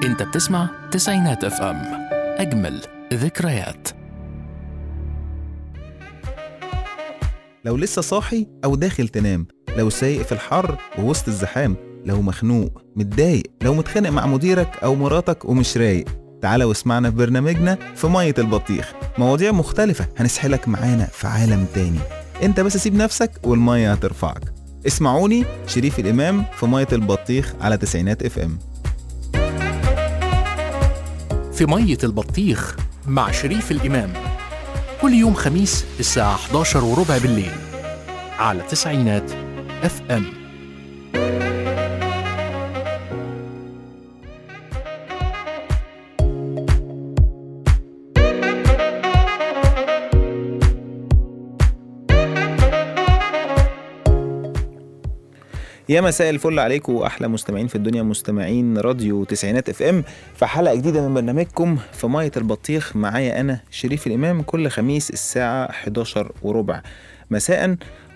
انت بتسمع تسعينات اف ام اجمل ذكريات لو لسه صاحي أو داخل تنام لو سايق في الحر ووسط الزحام لو مخنوق متضايق لو متخانق مع مديرك أو مراتك ومش رايق تعالى واسمعنا في برنامجنا في مية البطيخ مواضيع مختلفة هنسحلك معانا في عالم تاني انت بس سيب نفسك والمية هترفعك اسمعوني شريف الإمام في مية البطيخ على تسعينات اف ام في مية البطيخ مع شريف الإمام كل يوم خميس الساعة 11 وربع بالليل على تسعينات اف ام يا مساء الفل عليكم واحلى مستمعين في الدنيا مستمعين راديو تسعينات اف ام في حلقه جديده من برنامجكم في ميه البطيخ معايا انا شريف الامام كل خميس الساعه 11 وربع مساء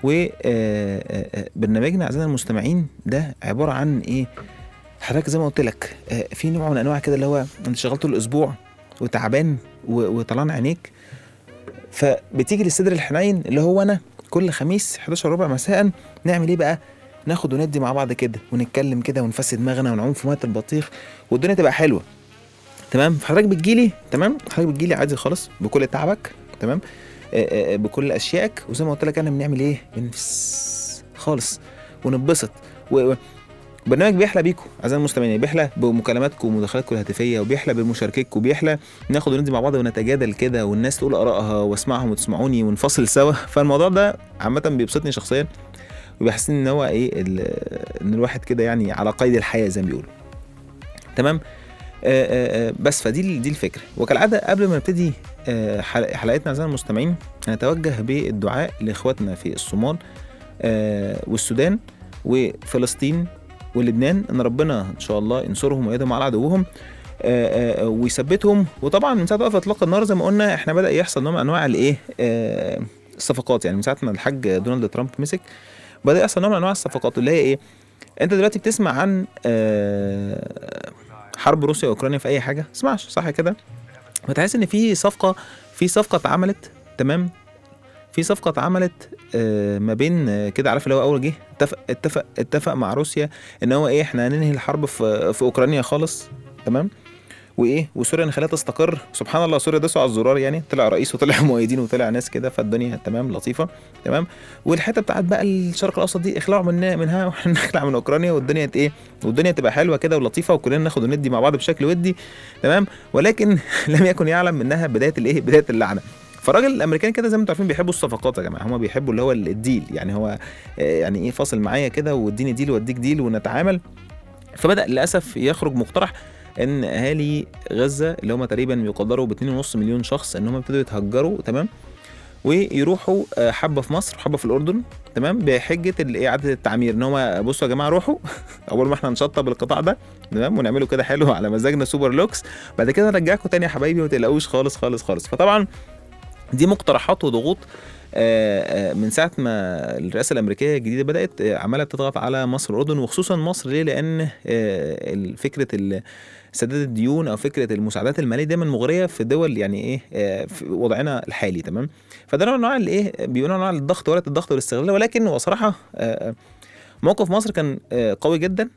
وبرنامجنا اعزائنا المستمعين ده عباره عن ايه حضرتك زي ما قلت لك آه، في نوع من انواع كده اللي هو انت شغال طول الاسبوع وتعبان و- وطلعان عينيك فبتيجي للصدر الحنين اللي هو انا كل خميس 11 ربع مساء نعمل ايه بقى ناخد وندي مع بعض كده ونتكلم كده ونفسد دماغنا ونعوم في ميه البطيخ والدنيا تبقى حلوه تمام فحضرتك بتجيلي تمام حضرتك بتجيلي عادي خالص بكل تعبك تمام آه، آه، آه، بكل اشيائك وزي ما قلت لك انا بنعمل ايه بنفس خالص ونتبسط و... و- برنامج بيحلى بيكم اعزائي المستمعين بيحلى بمكالماتكم ومداخلاتكم الهاتفيه وبيحلى بمشاركتكم وبيحلى ناخد وندي مع بعض ونتجادل كده والناس تقول ارائها واسمعهم وتسمعوني ونفصل سوا فالموضوع ده عامه بيبسطني شخصيا وبيحسسني ان هو ايه ال- ان الواحد كده يعني على قيد الحياه زي ما بيقولوا تمام آه آه آه بس فدي ال- دي الفكره وكالعاده قبل ما نبتدي آه حلق- حلقتنا اعزائي المستمعين هنتوجه بالدعاء لاخواتنا في الصومال آه والسودان وفلسطين ولبنان ان ربنا ان شاء الله ينصرهم ويدهم على عدوهم آه، آه، ويثبتهم وطبعا من ساعه وقف اطلاق النار زي ما قلنا احنا بدا يحصل نوع من انواع الايه آه، الصفقات يعني من ساعه ما الحاج دونالد ترامب مسك بدا يحصل نوع من انواع الصفقات اللي هي ايه انت دلوقتي بتسمع عن آه، حرب روسيا واوكرانيا في اي حاجه تسمعش صح كده فتحس ان في صفقه في صفقه اتعملت تمام في صفقه اتعملت آه، ما بين آه، كده عارف اللي هو اول جه اتفق اتفق اتفق مع روسيا ان هو ايه احنا هننهي الحرب في في اوكرانيا خالص تمام وايه وسوريا نخليها تستقر سبحان الله سوريا داسوا على الزرار يعني طلع رئيس وطلع مؤيدين وطلع ناس كده فالدنيا تمام لطيفه تمام والحته بتاعت بقى الشرق الاوسط دي اخلعوا منها منها واحنا نخلع من اوكرانيا والدنيا ت- ايه والدنيا تبقى حلوه كده ولطيفه وكلنا ناخد وندي مع بعض بشكل ودي تمام ولكن لم يكن يعلم انها بدايه الايه بدايه اللعنه فالراجل الامريكان كده زي ما انتم عارفين بيحبوا الصفقات يا جماعه هم بيحبوا اللي هو الديل يعني هو آه، يعني ايه فاصل معايا كده واديني ديل واديك ديل ونتعامل فبدا للاسف يخرج مقترح ان اهالي غزه اللي هم تقريبا يقدروا ب 2.5 مليون شخص ان هم ابتدوا يتهجروا تمام ويروحوا آه، حبه في مصر وحبه في الاردن تمام بحجه ال- إيه، اعاده التعمير ان هو بصوا يا جماعه روحوا اول ما احنا نشطب القطاع ده تمام ونعمله كده حلو على مزاجنا سوبر لوكس بعد كده نرجعكم تاني يا حبايبي ما تقلقوش خالص خالص خالص فطبعا دي مقترحات وضغوط آه، آه، من ساعه ما الرئاسه الامريكيه الجديده بدات آه، عماله تضغط على مصر والاردن وخصوصا مصر ليه؟ لان آه، ال- فكره ال- سداد الديون او فكره المساعدات الماليه دايما مغريه في دول يعني ايه آه، في وضعنا الحالي تمام فده نوع من انواع الايه بيقولوا نوع من أنواع الضغط ورقه الضغط والاستغلال ولكن هو صراحه آه، موقف مصر كان آه، قوي جدا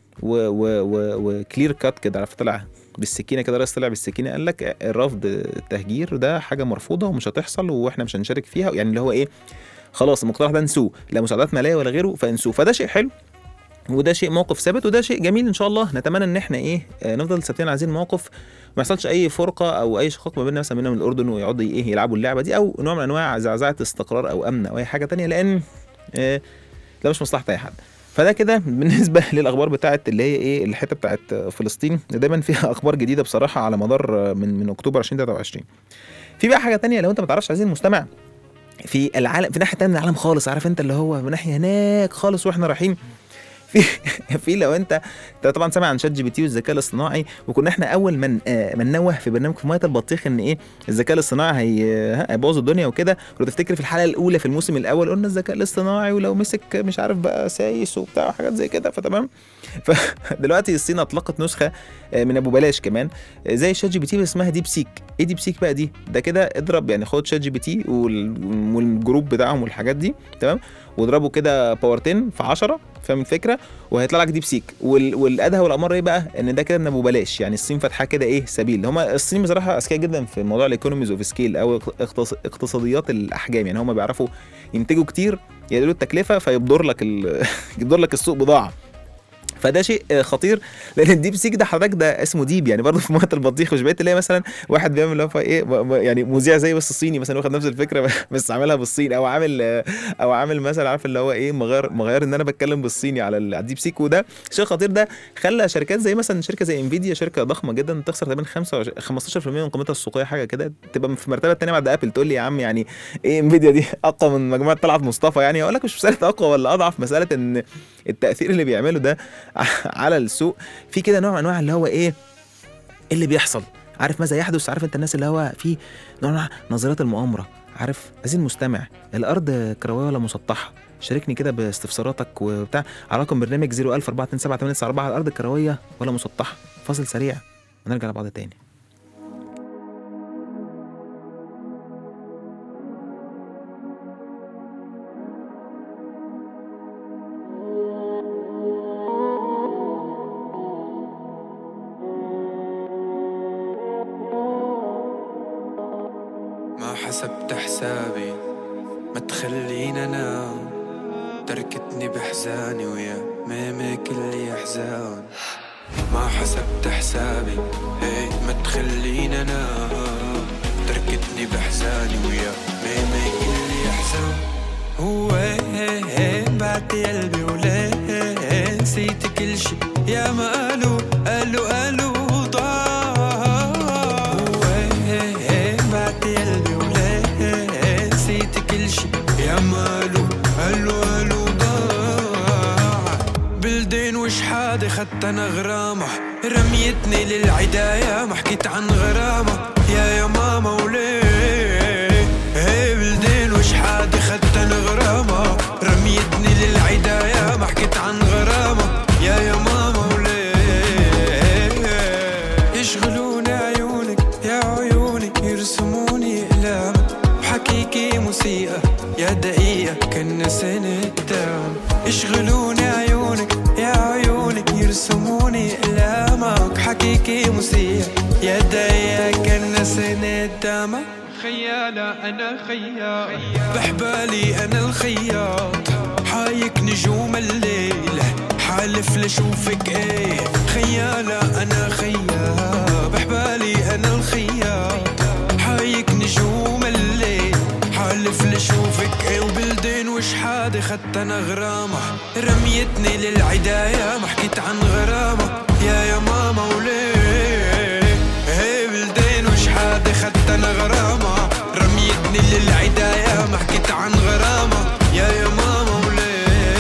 وكلير كات كده عرفت طلع بالسكينه كده رئيس طلع بالسكينه قال لك الرفض التهجير ده حاجه مرفوضه ومش هتحصل واحنا مش هنشارك فيها يعني اللي هو ايه خلاص المقترح ده نسوه لا مساعدات ماليه ولا غيره فانسوه فده شيء حلو وده شيء موقف ثابت وده شيء جميل ان شاء الله نتمنى ان احنا ايه آه، نفضل ثابتين على هذه المواقف ما يحصلش اي فرقه او اي شقاق ما بيننا مثلا بيننا من الاردن ويقعدوا ايه يلعبوا اللعبه دي او نوع من انواع زعزعه استقرار او امن او اي حاجه تانية لان آه، ده مش مصلحه اي حد فده كده بالنسبه للاخبار بتاعت اللي هي ايه الحته بتاعت فلسطين دايما فيها اخبار جديده بصراحه على مدار من من اكتوبر 2023 في بقى حاجه تانية لو انت ما تعرفش عايزين المستمع في العالم في ناحيه تانية من العالم خالص عارف انت اللي هو من ناحيه هناك خالص واحنا رايحين في في لو انت انت طبعا سامع عن شات جي بي تي والذكاء الاصطناعي وكنا احنا اول من آه من نوه في برنامج في ميه البطيخ ان ايه الذكاء الاصطناعي هي ها، هيبوظ الدنيا وكده لو تفتكر في الحلقه الاولى في الموسم الاول قلنا الذكاء الاصطناعي ولو مسك مش عارف بقى سايس وبتاع وحاجات زي كده فتمام فدلوقتي الصين اطلقت نسخه آه، من ابو بلاش كمان آه، زي شات جي بي تي بس اسمها ديب سيك ايه ديب سيك بقى دي ده كده اضرب يعني خد شات جي بي تي وال- والجروب بتاعهم والحاجات دي تمام واضربه كده باورتين في 10 فاهم الفكره وهيطلع لك ديب سيك وال... والادهى والامر ايه بقى ان ده كده من ابو بلاش يعني الصين فاتحه كده ايه سبيل هما الصين بصراحه اذكياء جدا في موضوع الايكونوميز اوف سكيل او اقتص... اقتصاديات الاحجام يعني هما بيعرفوا ينتجوا كتير يقللوا التكلفه فيبدر لك ال... يبدر لك السوق بضاعه فده شيء آه، خطير لان الديب سيك ده حضرتك ده اسمه ديب يعني برضه في ميه البطيخ مش بقيت تلاقي مثلا واحد بيعمل اللي هو ايه م- م- يعني مذيع زي بس الصيني مثلا واخد نفس الفكره بس عاملها بالصين او عامل آه، او عامل مثلا عارف اللي هو ايه مغير مغير ان انا بتكلم بالصيني على ال- على الديب سيك وده شيء خطير ده خلى شركات زي مثلا شركه زي انفيديا شركه ضخمه جدا تخسر تقريبا 25 15% من قيمتها السوقيه حاجه كده تبقى في المرتبه الثانيه بعد ابل تقول لي يا عم يعني ايه انفيديا دي اقوى من مجموعه طلعت مصطفى يعني اقول لك مش مساله اقوى ولا اضعف مساله ان التاثير اللي بيعمله ده على السوق في كده نوع من انواع اللي هو ايه إيه اللي بيحصل عارف ماذا يحدث عارف انت الناس اللي هو في نوع من أنواع نظريات المؤامره عارف عايزين المستمع الارض كرويه ولا مسطحه شاركني كده باستفساراتك وبتاع على رقم برنامج 014278994 الارض كرويه ولا مسطحه فاصل سريع ونرجع لبعض تاني ما حسبت حسابي ما تخلينا انام تركتني بحزاني ويا ميمي كل احزان ما حسبت حسابي هي ما تخلينا انام تركتني بحزاني ويا ميمي كل احزان هو بعت قلبي وليه نسيت كل شي يا ما قالوا قالوا قالوا ضاع بعت قلبي وليه نسيت كل شي يا مالو قالوا قالوا ضاع بلدين وشحادة خدت انا غرامة رميتني للعداية ما حكيت عن غرامة يا يا ماما وليه هي بلدين وشحادة خدت انا غرامة رميتني للعداية ما حكيت عن غرامة يا يا ماما وليه يشغلوني عيونك يا عيوني يرسموني اقلام بحكيكي موسيقى يا دقيقة كنا سنة دام يشغلوني عيونك يا عيونك يرسموني اقلامك حكيكي موسيقى يا دقيقة كنا سنة دام خيالة أنا خيال بحبالي أنا الخياط حايك نجوم الليل حالف لشوفك ايه خيالة أنا خيال بحبالي أنا الخياط حايك نجوم الليل حالف لشوفك ايه وبلدين وشحادة خدت انا غرامة رميتني للعداية ما حكيت عن غرامة يا يا ماما وليه هي بلدين وشحادة خدت انا غرامة رميتني للعداية ما حكيت عن غرامة يا يا ماما وليه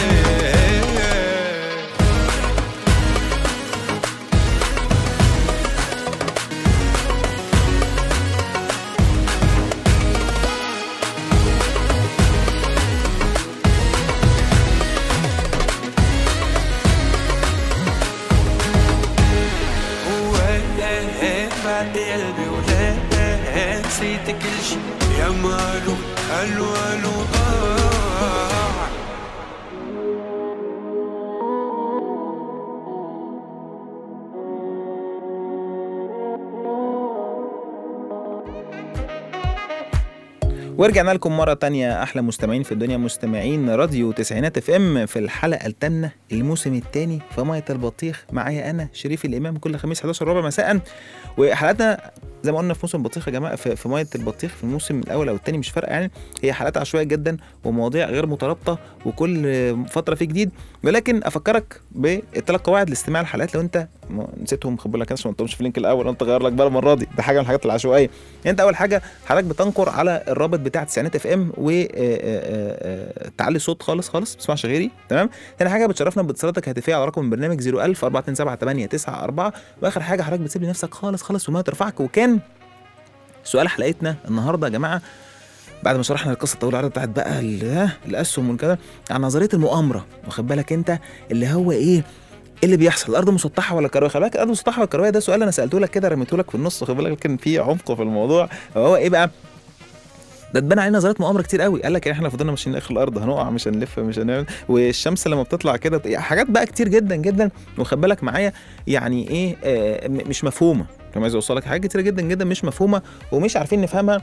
بعد قلبي ولا نسيت كل شي يا مالو قالوا قالوا ضاع ورجعنا لكم مرة تانية أحلى مستمعين في الدنيا مستمعين راديو تسعينات اف ام في الحلقة التامنة الموسم الثاني في مية البطيخ معايا أنا شريف الإمام كل خميس 11 ربع مساء وحلقتنا زي ما قلنا في موسم البطيخ يا جماعه في, في ميه البطيخ في الموسم الاول او الثاني مش فارقه يعني هي حالات عشوائيه جدا ومواضيع غير مترابطه وكل فتره في جديد ولكن افكرك بالثلاث قواعد لاستماع الحلقات لو انت م- نسيتهم خد بالك عشان ما قلتهمش في اللينك الاول انت غير لك بقى المره دي ده حاجه من الحاجات العشوائيه يعني انت اول حاجه حضرتك بتنقر على الرابط بتاع تسعينات اف ام وتعلي الصوت خالص خالص ما تسمعش غيري تمام تاني حاجه بتشرفنا باتصالاتك الهاتفيه على رقم البرنامج 01000 427 واخر حاجه حضرتك بتسيب لي نفسك خالص خالص وما ترفعك وكان سؤال حلقتنا النهارده يا جماعه بعد ما شرحنا القصه الطويله العريضه بتاعت بقى ال- الاسهم والكده عن نظريه المؤامره واخد بالك انت اللي هو ايه ايه اللي بيحصل الارض مسطحه ولا كرويه خلي بالك الارض مسطحه ولا كرويه ده سؤال انا سالته لك كده رميته لك في النص خد بالك كان في عمق في الموضوع هو ايه بقى ده اتبنى عليه نظريات مؤامره كتير قوي قال لك يعني احنا لو فضلنا ماشيين لاخر الارض هنقع مش هنلف مش هنعمل والشمس لما بتطلع كده يعني حاجات بقى كتير جدا جدا وخد بالك معايا يعني ايه آه م- مش مفهومه كما عايز اوصل لك حاجات كتير جدا جدا مش مفهومه ومش عارفين نفهمها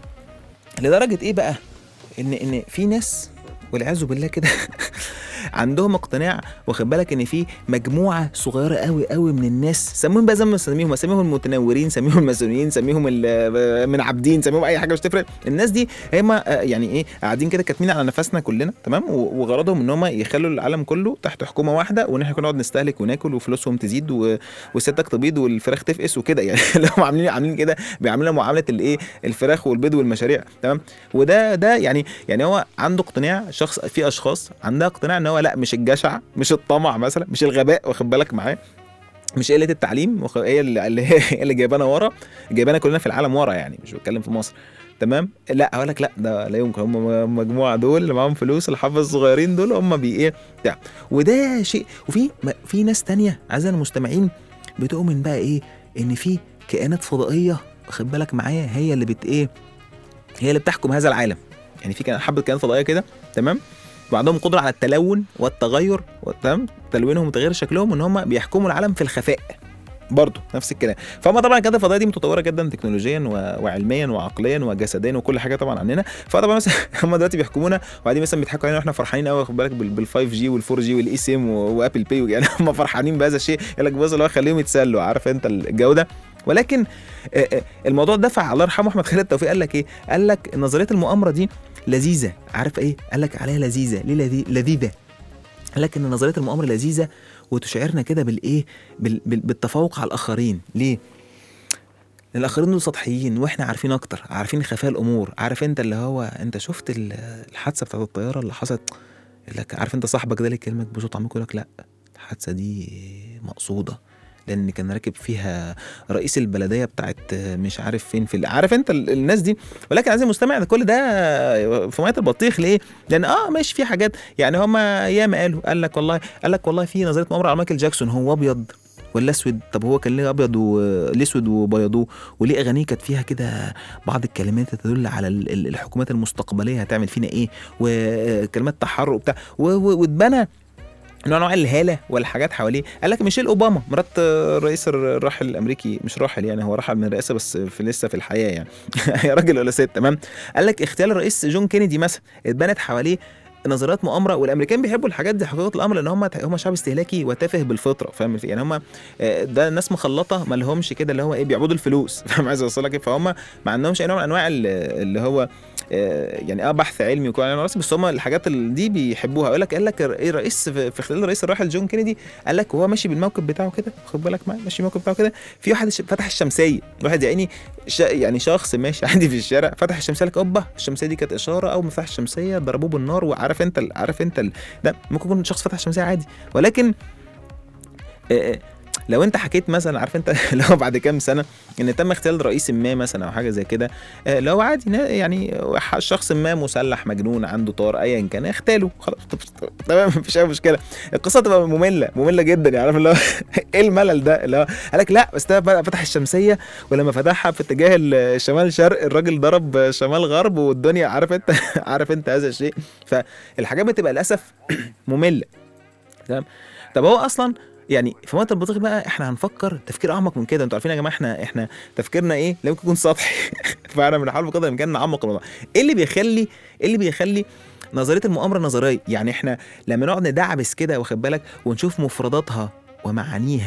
لدرجه ايه بقى ان ان في ناس والعياذ بالله كده عندهم اقتناع واخد بالك ان في مجموعه صغيره قوي قوي من الناس سموهم بقى زي ما سميهم سميهم المتنورين سميهم الماسونيين سميهم ال- من عابدين سميهم اي حاجه مش تفرق الناس دي هم آه، يعني ايه قاعدين كده كاتمين على نفسنا كلنا تمام و- وغرضهم ان هم يخلوا العالم كله تحت حكومه واحده وان احنا كنا نقعد نستهلك وناكل وفلوسهم تزيد و... وستك تبيض والفراخ تفقس وكده يعني اللي هم عاملين عاملين كده بيعاملنا معامله الايه الفراخ والبيض والمشاريع تمام وده ده يعني يعني هو عنده اقتناع شخص في اشخاص عندها اقتناع ان هو لا مش الجشع مش الطمع مثلا مش الغباء واخد بالك معاه مش قله التعليم وخ- هي اللي اللي هي اللي جايبانا ورا جايبانا كلنا في العالم ورا يعني مش بتكلم في مصر تمام لا اقول لك لا ده لا يمكن هم مجموعه دول اللي معاهم فلوس الحبه الصغيرين دول هم بي ايه بتاع وده شيء وفي م- في ناس تانية اعزائي المستمعين بتؤمن بقى ايه ان في كائنات فضائيه واخد بالك معايا هي اللي بت ايه هي اللي بتحكم هذا العالم يعني في كان حبه كائنات فضائيه كده تمام وعندهم قدره على التلون والتغير تمام تلوينهم وتغيير شكلهم ان هم بيحكموا العالم في الخفاء برضه نفس الكلام فهم طبعا الكائنات الفضائيه دي متطوره جدا تكنولوجيا و- وعلميا وعقليا وجسديا وكل حاجه طبعا عننا فطبعا مثلا هم دلوقتي بيحكمونا وبعدين مثلا بيضحكوا علينا واحنا فرحانين قوي خد بالك بال 5 جي وال 4 جي والاي سي ام وابل باي يعني هم فرحانين بهذا الشيء يقول لك بص اللي هو خليهم يتسلوا عارف انت الجو ده ولكن آه، آه، الموضوع دفع الله يرحمه احمد خالد توفيق قال لك ايه؟ قال لك نظريه المؤامره دي لذيذه عارف ايه؟ قال لك عليها لذيذه ليه لذي- لذيذه؟ قال لك ان نظريه المؤامره لذيذه وتشعرنا كده بالايه؟ بال- بال- بالتفوق على الاخرين ليه؟ لأن الاخرين دول سطحيين واحنا عارفين اكتر عارفين خفايا الامور عارف انت اللي هو انت شفت ال- الحادثه بتاعت الطياره اللي حصلت يقول لك عارف انت صاحبك ده اللي يكلمك بصوت عميق يقول لك لا الحادثه دي مقصوده لان كان راكب فيها رئيس البلديه بتاعت مش عارف فين في ال- عارف انت ال- الناس دي ولكن عايز المستمع ده كل ده في ميه البطيخ ليه؟ لان اه ماشي في حاجات يعني هما ياما قالوا قال لك والله قال لك والله في نظريه مؤامره على مايكل جاكسون هو ابيض ولا اسود طب هو كان ليه ابيض والاسود وبيضوه وليه اغانيه كانت فيها كده بعض الكلمات تدل على ال- ال- الحكومات المستقبليه هتعمل فينا ايه وكلمات تحرر وبتاع و- و- واتبنى نوع نوع الهاله والحاجات حواليه قال لك ميشيل اوباما مرات الرئيس الراحل الامريكي مش راحل يعني هو رحل من الرئاسه بس في لسه في الحياه يعني يا راجل ولا ست تمام قال لك اغتيال الرئيس جون كينيدي مثلا اتبنت حواليه نظريات مؤامره والامريكان بيحبوا الحاجات دي حقيقه الامر لان هم هم شعب استهلاكي وتافه بالفطره فاهم يعني هم ده ناس مخلطه ما لهمش كده اللي هو ايه بيعبدوا الفلوس فاهم عايز اوصل لك إيه؟ فهم ما عندهمش اي نوع من انواع ال- اللي هو آه، يعني اه بحث علمي وكل علم راسي بس هم الحاجات ال- دي بيحبوها يقول لك قال لك ايه رئيس في في خلال الرئيس الراحل جون كينيدي قال لك وهو ماشي بالموكب بتاعه كده خد بالك معايا ماشي الموكب بتاعه كده في واحد ش- فتح الشمسيه واحد يعني ش... يعني شخص ماشي عندي في الشارع فتح الشمسيه لك اوبا الشمسيه دي كانت اشاره اول ما فتح الشمسيه ضربوه بالنار وعارف انت ال- عارف انت ال... ده ممكن يكون شخص فتح الشمسيه عادي ولكن آه، آه، لو انت حكيت مثلا عارف انت اللي هو بعد كام سنه ان تم اغتيال رئيس ما مثلا او حاجه زي كده آه، لو عادي نا- يعني ح- شخص ما مسلح مجنون عنده طار ايا كان اغتاله خلاص طب- طب- تمام مفيش اي مشكله القصه تبقى ممله ممله جدا يعني عارف اللي هو ايه الملل ده اللي هو قال لك لا بس ده بقى فتح الشمسيه ولما فتحها في اتجاه الشمال شرق الراجل ضرب شمال غرب والدنيا عارف انت عارف انت هذا الشيء فالحاجات بتبقى للاسف ممله تمام طب هو اصلا يعني في وقت البطيخ بقى احنا هنفكر تفكير اعمق من كده انتوا عارفين يا جماعه احنا احنا تفكيرنا ايه لا يمكن يكون سطحي فاحنا بنحاول بقدر الامكان نعمق الموضوع ايه اللي بيخلي ايه اللي بيخلي نظريه المؤامره نظريه يعني احنا لما نقعد ندعبس كده واخد بالك ونشوف مفرداتها ومعانيها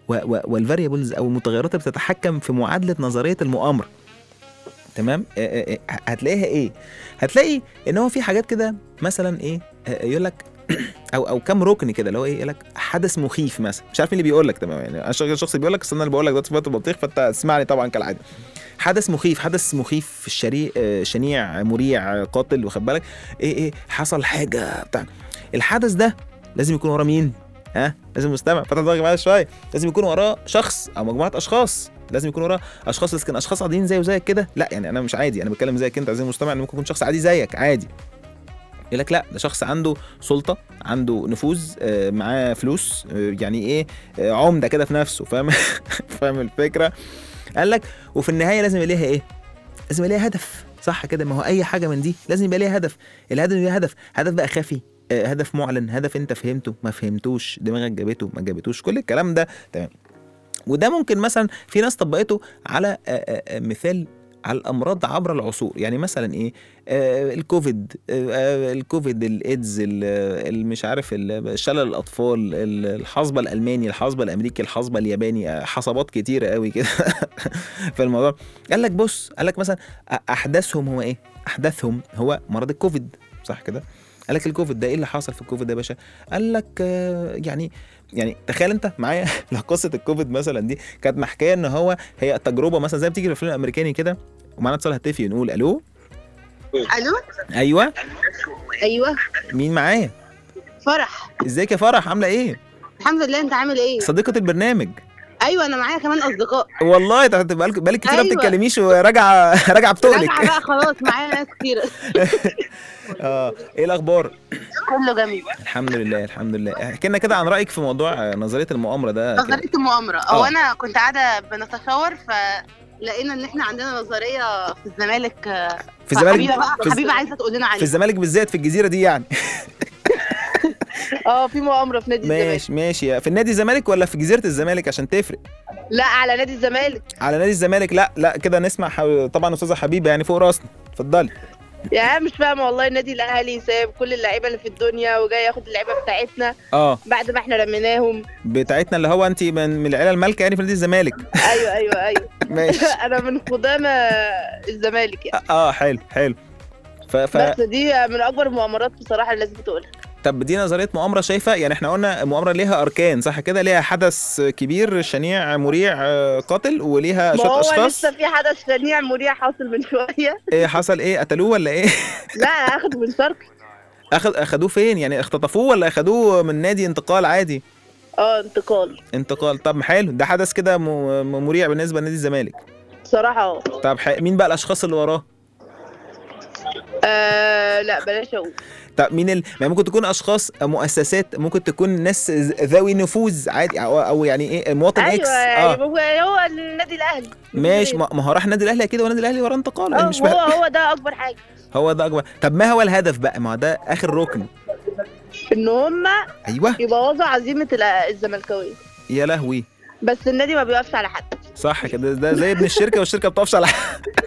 والفاريبلز او المتغيرات اللي بتتحكم في معادله نظريه المؤامره تمام آه، آه، آه، هتلاقيها ايه هتلاقي ان هو في حاجات كده مثلا ايه آه، يقول لك او او كام ركن كده اللي هو ايه يقول لك حدث مخيف مثلا مش عارف مين اللي بيقول لك تمام يعني انا شخص شخص بيقول لك بس انا اللي بقول لك دلوقتي في وقت البطيخ فانت اسمعني طبعا كالعاده حدث مخيف حدث مخيف في الشريع آه، شنيع مريع آه، قاتل واخد بالك ايه ايه حصل حاجه بتاع الحدث ده لازم يكون وراه مين ها لازم مستمع فتح دماغك معايا شويه لازم يكون وراه شخص او مجموعه اشخاص لازم يكون وراه اشخاص بس كان اشخاص عاديين زي وزيك كده لا يعني انا مش عادي انا بتكلم زيك انت عايز مستمع ان ممكن يكون شخص عادي زيك عادي يقول لك لا ده شخص عنده سلطه عنده نفوذ آه، معاه فلوس آه، يعني ايه آه، عمده كده في نفسه فاهم فاهم الفكره قال لك وفي النهايه لازم يبقى ليها ايه لازم يبقى ليها هدف صح كده ما هو اي حاجه من دي لازم يبقى ليها هدف الهدف ليه هدف هدف بقى خفي آه، هدف معلن هدف انت فهمته ما فهمتوش دماغك جابته ما جابتوش كل الكلام ده تمام وده ممكن مثلا في ناس طبقته على آه، آه، آه، مثال على الامراض عبر العصور يعني مثلا ايه آه الكوفيد آه آه، الكوفيد الايدز ال- آه، المش عارف ال- شلل الاطفال ال- الحصبه الالماني الحصبه الامريكي الحصبه الياباني آه، حصبات كتيره قوي كده في الموضوع قال لك بص قال لك مثلا أ- احداثهم هو ايه احداثهم هو مرض الكوفيد صح كده قال لك الكوفيد ده ايه اللي حصل في الكوفيد ده يا باشا قال لك آه، يعني يعني تخيل انت معايا لو قصه الكوفيد مثلا دي كانت محكيه ان هو هي تجربه مثلا زي ما بتيجي في الفيلم الامريكاني كده ومعانا اتصال هاتفي نقول الو الو ايوه ايوه مين معايا فرح ازيك يا فرح عامله ايه الحمد لله انت عامل ايه صديقه البرنامج ايوه انا معايا كمان اصدقاء والله ده بقالك بقالك كتير ما أيوة. بتتكلميش وراجعه راجعه بتقلك راجعه بقى خلاص معايا ناس كتير اه ايه الاخبار كله جميل الحمد لله الحمد لله احكي لنا كده عن رايك في موضوع آه، نظريه المؤامره ده كده. نظريه المؤامره هو آه. انا كنت قاعده بنتشاور فلقينا ان احنا عندنا نظريه في الزمالك آه، في الزمالك حبيبه بقى في, الز- حبيبه عايزه تقول لنا في عليها الزمالك بالذات في الجزيره دي يعني اه في مؤامره في نادي الزمالك ماشي ماشي في النادي الزمالك ولا في جزيره الزمالك عشان تفرق لا على نادي الزمالك على نادي الزمالك لا لا كده نسمع ح- طبعا استاذه حبيبه يعني فوق راسنا اتفضلي يا عم مش فاهمه والله النادي الاهلي ساب كل اللعيبه اللي في الدنيا وجاي ياخد اللعيبه بتاعتنا اه بعد ما احنا رميناهم بتاعتنا اللي هو انت من, من العيله المالكه يعني في نادي الزمالك ايوه ايوه ايوه ماشي انا من قدامى الزمالك يعني اه حلو حلو ف... ف... بس دي من اكبر المؤامرات بصراحه اللي لازم تقولها طب دي نظريه مؤامره شايفه يعني احنا قلنا المؤامره ليها اركان صح كده ليها حدث كبير شنيع مريع آه، قاتل وليها ما شويه هو اشخاص لسه في حدث شنيع مريع حاصل من شويه ايه حصل ايه قتلوه ولا ايه لا اخد من شرقي اخد اخدوه فين يعني اختطفوه ولا اخدوه من نادي انتقال عادي اه انتقال انتقال طب حلو ده حدث كده م- م- مريع بالنسبه لنادي الزمالك بصراحه اه طب ح... مين بقى الاشخاص اللي وراه آه، لا بلاش اقول طب مين ال... ما ممكن تكون اشخاص مؤسسات ممكن تكون ناس ذ- ذوي نفوذ عادي او, أو يعني ايه مواطن ايوه اكس يعني هو هو النادي الاهلي ماشي ما ما هو راح النادي الاهلي اكيد هو النادي الاهلي وراه انتقال أنا اه مش هو بقى. هو ده اكبر حاجه هو ده اكبر طب ما هو الهدف بقى ما هو ده اخر ركن ان هم ايوه يبوظوا عزيمه ال- الزملكاويه يا لهوي بس النادي ما بيوقفش على حد صح كده ده زي ابن الشركه والشركه بتقفش على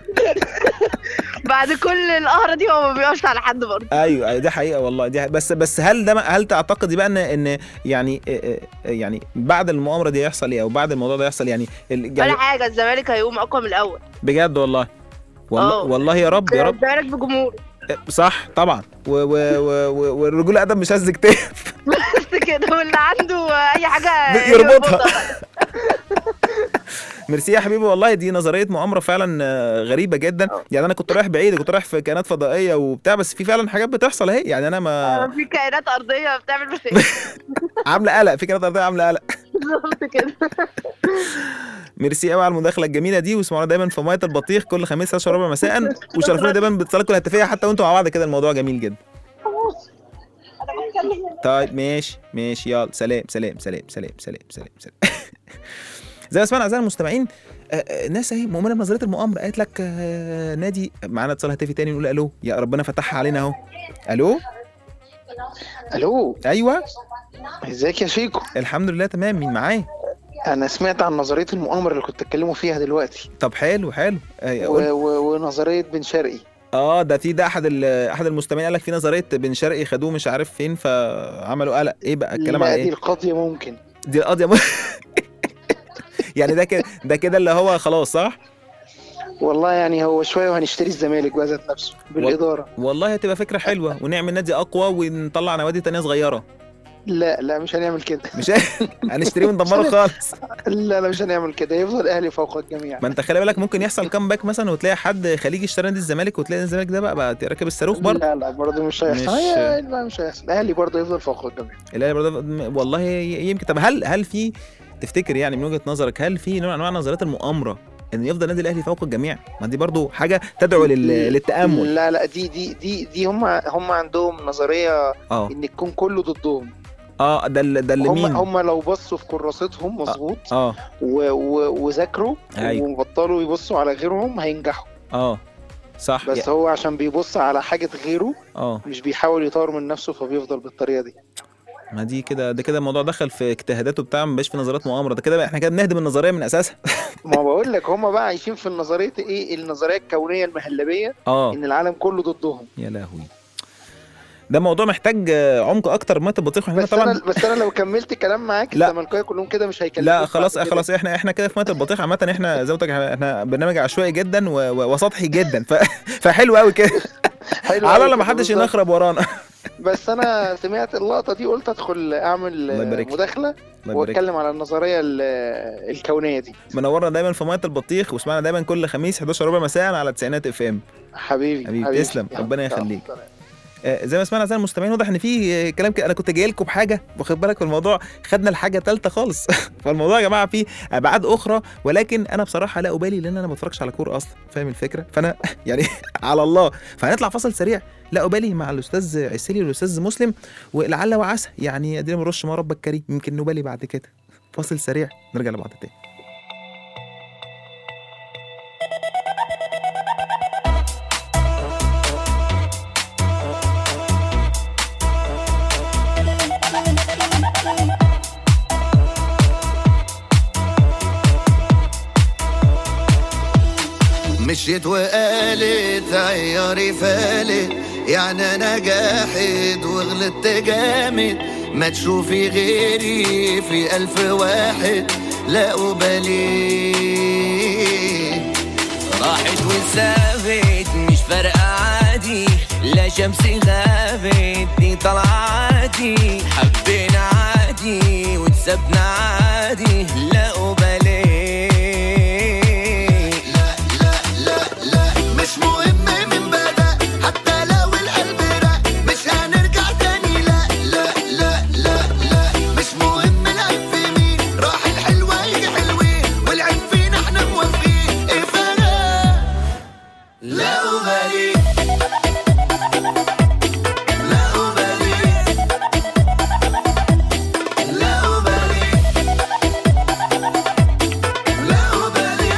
بعد كل القهره دي هو ما بيوقفش على حد برضه ايوه ايوه دي حقيقه والله دي حقيقة. بس بس هل ده هل تعتقدي بقى ان ان يعني آه، آه، يعني بعد المؤامره دي يحصل ايه او بعد الموضوع ده يحصل يعني ال- يعني ولا حاجه الزمالك هيقوم اقوى من الاول بجد والله والله آه. والله يا رب يا رب الزمالك بجمهور صح طبعا و و و و والرجوله ادم مش هز كتاف بس كده واللي عنده اي حاجه يربطها. ميرسي يا حبيبي والله دي نظريه مؤامره فعلا آه، غريبه جدا يعني انا كنت رايح بعيد كنت رايح في كائنات فضائيه وبتاع بس في فعلا حاجات بتحصل اهي يعني انا ما في كائنات ارضيه بتعمل مشاكل عامله قلق في كائنات ارضيه عامله قلق بالظبط كده ميرسي قوي على المداخله الجميله دي واسمعونا دايما في ميه البطيخ كل خميس 10 ربع مساء وشرفونا دايما باتصالاتكم الهاتفيه حتى وانتم مع بعض كده الموضوع جميل جدا طيب ماشي ماشي يلا سلام سلام سلام سلام سلام سلام سلام زي ما سمعنا اعزائي المستمعين آه، آه، الناس اهي مؤمنه بنظريه المؤامره قالت لك آه، نادي معانا اتصال هاتفي تاني نقول الو يا ربنا فتحها علينا اهو الو الو ايوه ازيك يا شيكو الحمد لله تمام مين معايا انا سمعت عن نظريه المؤامره اللي كنت اتكلموا فيها دلوقتي طب حلو حلو آه، و... قول. و... ونظريه بن شرقي اه ده في ده احد ال- احد المستمعين قال لك في نظريه بن شرقي خدوه مش عارف فين فعملوا قلق ايه بقى الكلام لا على دي ايه القضيه ممكن دي القضيه م... يعني ده كده ده كده اللي هو خلاص صح والله يعني هو شويه وهنشتري الزمالك بقى ذات نفسه بالاداره والله هتبقى فكره حلوه ونعمل نادي اقوى ونطلع نوادي تانية صغيره لا لا مش هنعمل كده مش هنشتريه وندمره خالص لا لا مش هنعمل كده يفضل الاهلي فوق الجميع ما انت خلي بالك ممكن يحصل كامباك مثلا وتلاقي حد خليجي اشترى نادي الزمالك وتلاقي نادي الزمالك ده بقى بقى راكب الصاروخ برضه لا لا برضه مش هيحصل مش- هي- لا مش هيحصل الاهلي برضه يفضل فوق الجميع الاهلي برضه والله يمكن طب هل هل في تفتكر يعني من وجهه نظرك هل في نوع من انواع نظريات المؤامره ان يفضل النادي الاهلي فوق الجميع ما دي برضه حاجه تدعو لل... للتامل لا لا دي دي دي دي هم هم عندهم نظريه اه ان الكون كله ضدهم اه ده ال- ده اللي هم مين هم لو بصوا في كراستهم مظبوط اه و- و- وذاكروا أيوة. وبطلوا يبصوا على غيرهم هينجحوا اه صح بس هو عشان بيبص على حاجة غيره اه مش بيحاول يطور من نفسه فبيفضل بالطريقة دي ما دي كده ده كده الموضوع دخل في اجتهاداته بتاع ما بقاش في نظريات مؤامره ده كده بقى احنا كده بنهدم النظريه من اساسها ما بقول لك هم بقى عايشين في النظرية ايه النظرية الكونية المهلبية اه ان العالم كله ضدهم يا لهوي ده موضوع محتاج آه، عمق اكتر ما البطيخ واحنا بس طبعا انا بس انا لو كملت كلام معاك لا. الزملكاويه كلهم كده مش هيكلموك لا خلاص بعد كده. خلاص احنا احنا كده في ميه البطيخ عامه احنا زي ما قلت لك احنا برنامج عشوائي جدا و- و- وسطحي جدا ف... فحلو قوي كده حلو على أوي لما كده حدش بالظبط. ينخرب ورانا بس انا سمعت اللقطة دي قلت ادخل اعمل الله يبارك لك. مداخلة الله يبارك واتكلم على النظرية ال- الكونية دي منورنا دايما في ميه البطيخ واسمعنا دايما كل خميس 11 ربع مساء على تسعينات اف ام حبيبي حبيبي، تسلم. يلا، ربنا يلا، يخليك. سلام. آه، زي ما سمعنا اعزائي المستمعين واضح ان في آه، كلام كده انا كنت جاي لكم بحاجه واخد بالك في الموضوع خدنا الحاجه ثالثه خالص فالموضوع يا جماعه فيه ابعاد اخرى ولكن انا بصراحه لا ابالي لان انا ما بتفرجش على كوره اصلا فاهم الفكره فانا يعني على الله فهنطلع فاصل سريع لا ابالي مع الاستاذ عسيلي والاستاذ مسلم ولعل وعسى يعني ادينا بنرش ما ربك كريم يمكن نبالي بعد كده فاصل سريع نرجع لبعض تاني مشيت وقالت عياري فالت يعني انا جاحد وغلطت جامد ما تشوفي غيري في الف واحد لا أبالي راحت وسابت مش فارقة عادي لا شمس غابت دي طلعة عادي حبينا عادي وتسبنا عادي لا أبالي لا لا لا لا مش مهم من بدأ حتى لو القلب رق مش هنرجع تاني لا لا لا لا لا مش مهم العيب في مين راح الحلوة يجي حلوين والعيب فينا احنا موافقين ايه فرق لا أبالي لا أبالي لا أبالي لا أبالي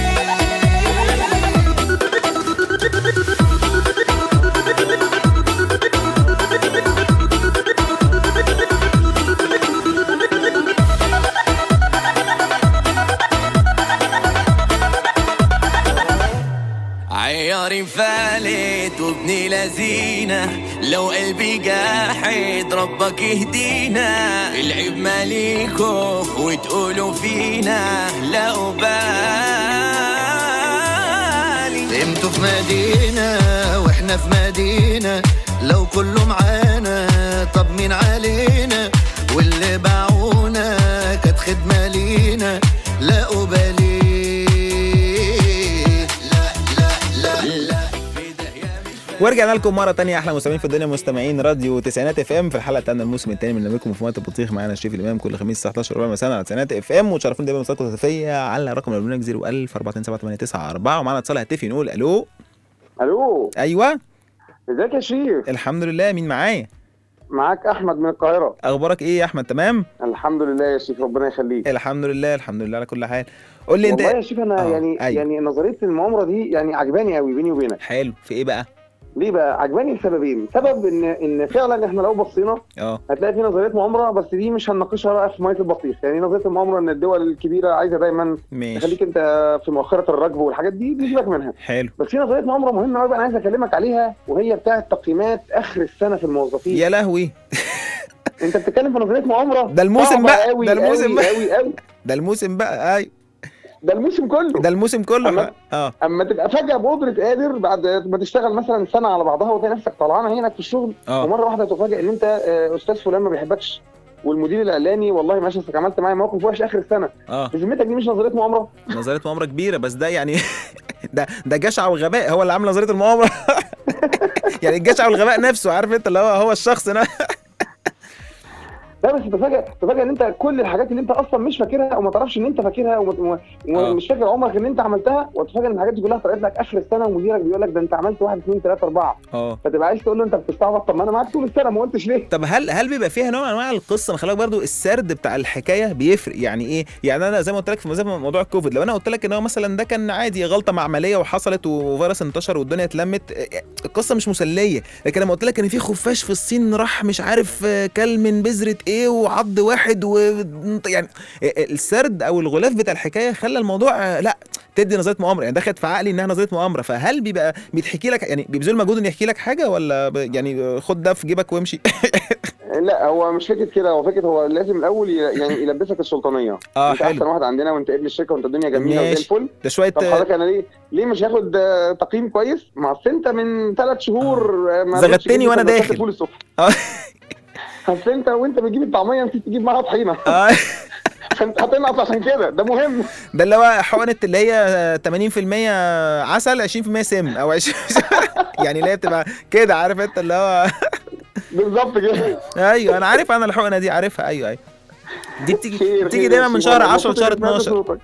عياري فالت وابني لذينة لو قلبي جاحد ربك يهدينا العيب ماليكو وتقولوا فينا لا أبالي انتوا في مدينة واحنا في مدينة لو كله معانا طب مين علينا واللي باعونا كانت خدمة لينا لا أبالي لا لا لا لا ورجعنا لكم مره تانية احلى مستمعين في الدنيا مستمعين راديو تسعينات اف ام في الحلقه الثانيه الموسم الثاني من برنامجكم في ميه البطيخ معانا شريف الامام كل خميس الساعه 11 ربع مساء على تسعينات اف ام وتشرفوني دايما بمسابقه هاتفيه على رقم البرنامج 01000 427 ومعانا اتصال هاتفي نقول الو الو ايوه ازيك يا شريف الحمد لله مين معايا معاك احمد من القاهره اخبارك ايه يا احمد تمام الحمد لله يا شريف ربنا يخليك الحمد لله الحمد لله على كل حال قول لي انت والله يا شريف انا آه، يعني أيوة. يعني نظريه المؤامره دي يعني عجباني قوي بيني وبينك حلو في ايه بقى ليه بقى عجباني لسببين سبب ان ان فعلا احنا لو بصينا اه هتلاقي في نظريه مؤامره بس دي مش هنناقشها بقى في ميه البطيخ يعني نظريه المؤامره ان الدول الكبيره عايزه دايما ماشي تخليك انت في مؤخره الركب والحاجات دي دي سيبك منها حلو بس في نظريه مؤامره مهمه قوي انا عايز اكلمك عليها وهي بتاعه تقييمات اخر السنه في الموظفين يا لهوي انت بتتكلم في نظريه مؤامره ده الموسم صعبة بقى، قوي ده الموسم قوي بقى. قوي قوي ده الموسم بقى ايوه ده الموسم كله ده الموسم كله أما- اه اما تبقى فجاه بقدره قادر بعد ما تشتغل مثلا سنه على بعضها وتلاقي نفسك طلعان عينك في الشغل اه ومره واحده تفاجئ ان انت آه، استاذ فلان ما بيحبكش والمدير الاعلاني والله ماشي أصلك عملت معايا موقف وحش اخر السنه اه بذمتك دي مش نظريه مؤامره نظريه مؤامره كبيره بس ده يعني ده ده جشع وغباء هو اللي عامل نظريه المؤامره يعني الجشع والغباء نفسه عارف انت اللي هو هو الشخص ده لا بس تفاجئ تفاجئ ان انت كل الحاجات اللي انت اصلا مش فاكرها وما تعرفش ان انت فاكرها وما- وما- آه. ومش فاكر عمرك ان انت عملتها وتفاجئ ان الحاجات دي كلها طلعت لك اخر السنه ومديرك بيقول لك ده انت عملت واحد اثنين ثلاثه اربعه اه فتبقى عايز تقول له انت بتستعبط طب ما انا معاك طول السنه ما قلتش ليه؟ طب هل هل بيبقى فيها نوع من انواع القصه ما خلاك برضو السرد بتاع الحكايه بيفرق يعني ايه يعني انا زي ما قلت لك في زي ما موضوع الكوفيد لو انا قلت لك ان هو مثلا ده كان عادي غلطه معمليه وحصلت وفيروس انتشر والدنيا اتلمت إيه، القصه مش مسليه لكن لما قلت لك ان في خفاش في الصين راح مش عارف آه، كل من بذره ايه وعض واحد و يعني إيه، السرد او الغلاف بتاع الحكايه خلى الموضوع آه، لا تدي نظريه مؤامره يعني دخلت في عقلي انها نظريه مؤامره فهل بيبقى بيتحكي لك يعني بيبذل مجهود انه يحكي لك حاجه ولا ب- يعني آه، خد ده في جيبك وامشي لا هو مش فكره كده هو فكره هو لازم الاول ي- يعني يلبسك السلطانيه اه انت احسن حلو واحد عندنا وانت ابن الشركه وانت الدنيا جميله وزي ماشي. الفل ده شويه طب حضرتك انا ليه ليه مش هاخد آه، تقييم كويس؟ ما اصل انت من ثلاث شهور آه، ما زغدتني قدرتش تجيب وأنا سندوتشات داخل. الفول الصبح آه. اصل انت وانت بتجيب الطعميه نسيت تجيب معاها طحينه آه. فانت هتنقص عشان كده ده مهم ده اللي هو حقنه اللي هي 80% عسل 20% سم او 20 يعني اللي هي بتبقى كده عارف انت اللي هو بالظبط كده ايوه انا عارف انا الحقنه دي عارفها ايوه ايوه دي بتيجي خير بتيجي خير دايما يا من سيدي. شهر والله 10 مبسوط لشهر إني سمعت 12 صوتك.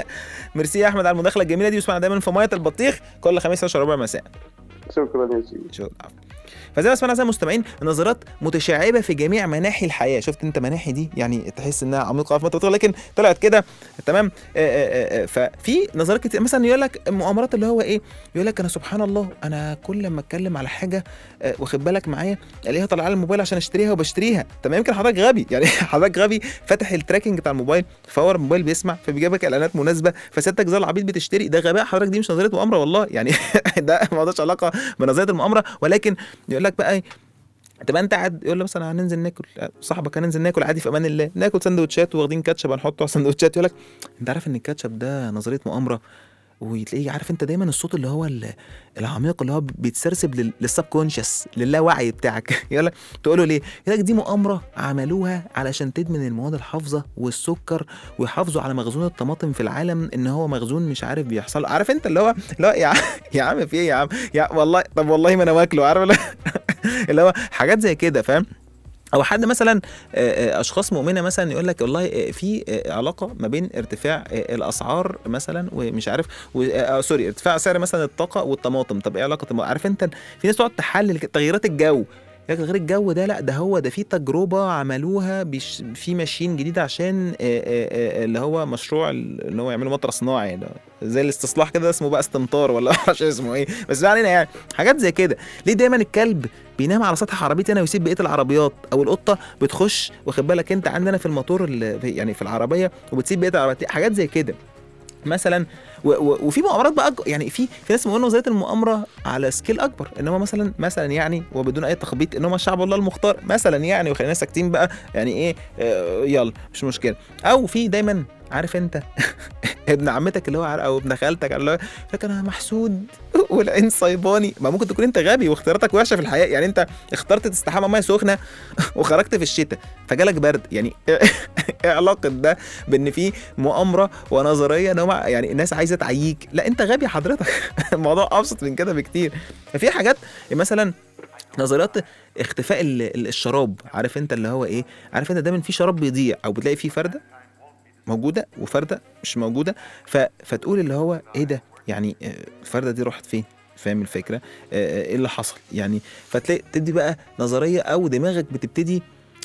ميرسي يا احمد على المداخله الجميله دي واسمعنا دايما في ميه البطيخ كل خميس 10 ربع مساء شكرا يا سيدي شكرا العفو. فزي ما سمعنا زي المستمعين النظرات متشعبه في جميع مناحي الحياه شفت انت مناحي دي يعني تحس انها عميقه في مطرح لكن طلعت كده تمام آه، آه، آه، ففي نظرات كتير مثلا يقول لك مؤامرات اللي هو ايه يقول لك انا سبحان الله انا كل ما اتكلم على حاجه آه، واخد بالك معايا الاقيها طالعه على الموبايل عشان اشتريها وبشتريها تمام يمكن حضرتك غبي يعني حضرتك غبي فاتح التراكنج بتاع الموبايل فور الموبايل بيسمع فبيجيب لك اعلانات مناسبه فسيادتك زي العبيط بتشتري ده غباء حضرتك دي مش نظريه مؤامره والله يعني ده ما لهاش علاقه بنظريه المؤامره ولكن يقول لك بقى ايه تبقى انت قاعد يقول له مثلا هننزل ناكل صاحبك هننزل ناكل عادي في امان الله ناكل سندوتشات واخدين كاتشب هنحطه على السندوتشات يقول لك انت عارف ان الكاتشب ده نظريه مؤامره وتلاقيه عارف انت دايما الصوت اللي هو ال- العميق اللي هو بيتسرسب لل- للسب كونشس للاوعي بتاعك يقول لك تقول له ليه؟ يقول لك دي مؤامره عملوها علشان تدمن المواد الحافظه والسكر ويحافظوا على مخزون الطماطم في العالم ان هو مخزون مش عارف بيحصل عارف انت اللي هو اللي هو يا عم يا عم في ايه يا عم يا والله طب والله ما انا واكله عارف اللي هو- اللي هو حاجات زي كده فاهم او حد مثلا آه، آه، اشخاص مؤمنه مثلا يقول لك والله آه، في آه، علاقه ما بين ارتفاع آه، الاسعار مثلا ومش عارف و- آه، آه، سوري ارتفاع سعر مثلا الطاقه والطماطم طب ايه علاقه الم- عارف انت في ناس تقعد تحلل ك- تغييرات الجو يقول لك تغيير الجو ده لا ده هو ده في تجربه عملوها بيش في ماشين جديده عشان آه، آه، آه، اللي هو مشروع ال- اللي هو يعملوا مطر صناعي ده زي الاستصلاح كده اسمه بقى استمطار ولا معرفش اسمه ايه بس ما علينا يعني حاجات زي كده ليه دايما الكلب بينام على سطح عربيتي انا ويسيب بقيه العربيات او القطه بتخش واخد بالك انت عندنا في الموتور ال- في- يعني في العربيه وبتسيب بقيه العربيات حاجات زي كده مثلا و و وفي مؤامرات بقى أج- يعني في في ناس مؤمنه نظريه المؤامره على سكيل اكبر ان هم مثلا مثلا يعني وبدون اي تخبيط ان هم شعب الله المختار مثلا يعني وخلينا ساكتين بقى يعني ايه آه يلا مش مشكله او في دايما عارف انت ابن عمتك اللي هو عار- او ابن خالتك اللي هو يقول لك انا محسود والعين صيباني ما ممكن تكون انت غبي واختياراتك وحشه في الحياه يعني انت اخترت تستحمى ميه سخنه وخرجت في الشتاء فجالك برد يعني ايه علاقه ده بان في مؤامره ونظريه ان هم يعني الناس عايزه تعييك لا انت غبي حضرتك الموضوع ابسط من كده بكتير ففي حاجات مثلا نظريات اختفاء ال- ال- الشراب عارف انت اللي هو ايه عارف انت دايما في شراب بيضيع او بتلاقي فيه فرده موجوده وفرده مش موجوده ف... فتقول اللي هو ايه ده يعني آه، الفرده دي راحت فين فاهم الفكره آه، آه، ايه اللي حصل يعني فتلاقي تدي بقى نظريه او دماغك بتبتدي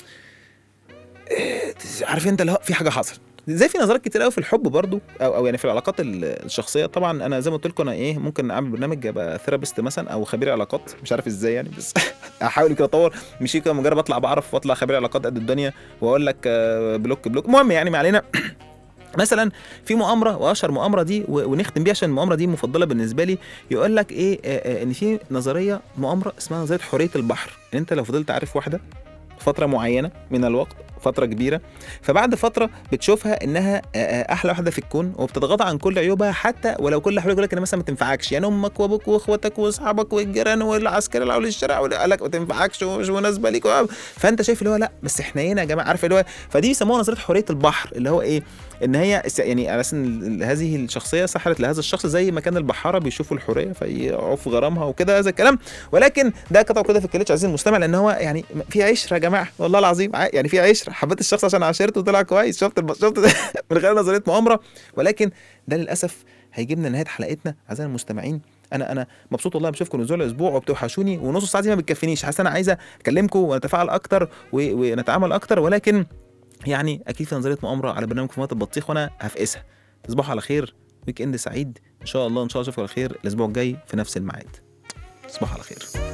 آه، عارف انت اللي هو في حاجه حصلت زي في نظريات كتير قوي في الحب برضو او او يعني في العلاقات ال- الشخصيه طبعا انا زي ما قلت لكم انا ايه ممكن اعمل برنامج ابقى ثيرابيست مثلا او خبير علاقات مش عارف ازاي يعني بس احاول كده اطور مش كده مجرد اطلع بعرف واطلع خبير علاقات قد الدنيا واقول لك آه، بلوك بلوك المهم يعني ما علينا مثلا في مؤامره واشهر مؤامره دي و- ونختم بيها عشان المؤامره دي مفضله بالنسبه لي يقول لك ايه آه، آه، ان في نظريه مؤامره اسمها نظريه حريه البحر ان انت لو فضلت عارف واحده فتره معينه من الوقت فتره كبيره فبعد فتره بتشوفها انها آه، آه، احلى واحده في الكون وبتتغاضى عن كل عيوبها حتى ولو كل حواليك يقول لك انا مثلا ما تنفعكش يعني امك وابوك واخواتك واصحابك والجيران والعسكري اللي حول الشارع واللي قال لك ما تنفعكش ومش مناسبه ليك وقف. فانت شايف اللي هو لا بس احنا هنا يا جماعه عارف اللي هو فدي بيسموها نظريه حريه البحر اللي هو ايه ان هي است- يعني على اساس ان ال- هذه الشخصيه سحرت لهذا الشخص زي ما كان البحاره بيشوفوا الحريه فيقعوا في غرامها وكده هذا الكلام ولكن ده قطع كده في الكليتش عزيزي المستمع لان هو يعني في عشره يا جماعه والله العظيم ع- يعني في عشره حبيت الشخص عشان عاشرته وطلع كويس شفت الب... شفت من غير نظريه مؤامره ولكن ده للاسف هيجيبنا لنهايه حلقتنا اعزائي المستمعين انا انا مبسوط والله بشوفكم نزول الاسبوع وبتوحشوني ونص ساعه دي ما بتكفينيش حاسس انا عايزه اكلمكم ونتفاعل اكتر و... ونتعامل اكتر ولكن يعني اكيد في نظريه مؤامره على برنامج في البطيخ وانا هفقسها تصبحوا على خير ويك اند سعيد ان شاء الله ان شاء الله اشوفكم على خير الاسبوع الجاي في نفس الميعاد تصبحوا على خير